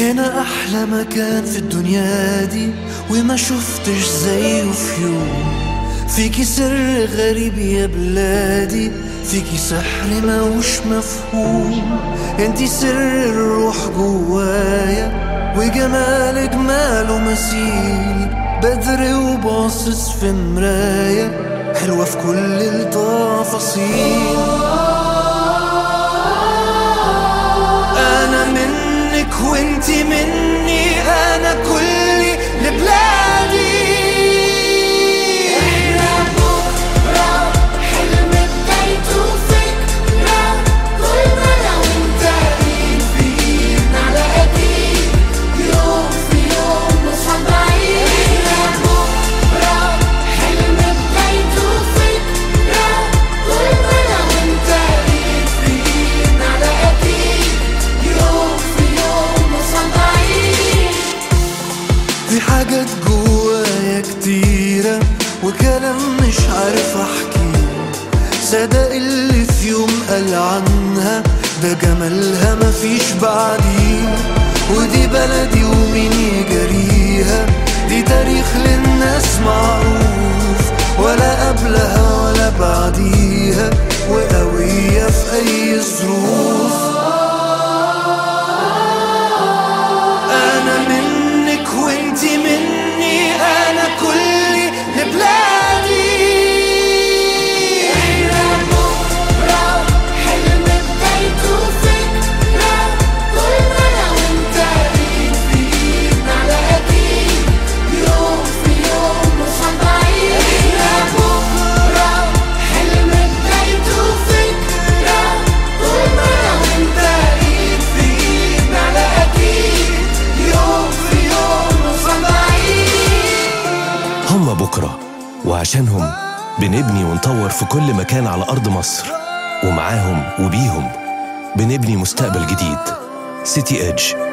هنا أحلى مكان في الدنيا دي وما شفتش زيه في يوم فيكي سر غريب يا بلادي فيكي سحر موش مفهوم انتي سر الروح جوايا وجمالك ماله مثيل بدر وباصص في مراية حلوة في كل التفاصيل أنا منك وانتي مني أنا كلي لبلادي احنا بكرة حلم بدايته فكرة طول ما انا وانت ايد في ايد على اكيد يوم في يوم نصحى بعيد احنا بكرة حلم بدايته فكرة طول ما انا وانت ايد في ايد على اكيد يوم في يوم نصحى بعيد في حاجات جوايا كتيرة وكلام مش عارف احكيه صدق اللي في يوم قال عنها ده جمالها مفيش بعديه ودي بلدي ومين يجريها دي تاريخ للناس معروف ولا قبلها ولا بعديها وقوية في أي ظروف أنا منك وانتي مني أنا كلي لبلادي احنا بكرة حلم بدايته فكرة طول ما انا وانت ايد في ايد على اكيد يوم في يوم نصحى بعيد احنا بكرة حلم بدايته فكرة طول ما انا وانت ايد في ايد على اكيد يوم في يوم نصحى بعيد هم بكرة وعشانهم بنبني ونطور في كل مكان على أرض مصر ومعاهم وبيهم بنبني مستقبل جديد سيتي إدج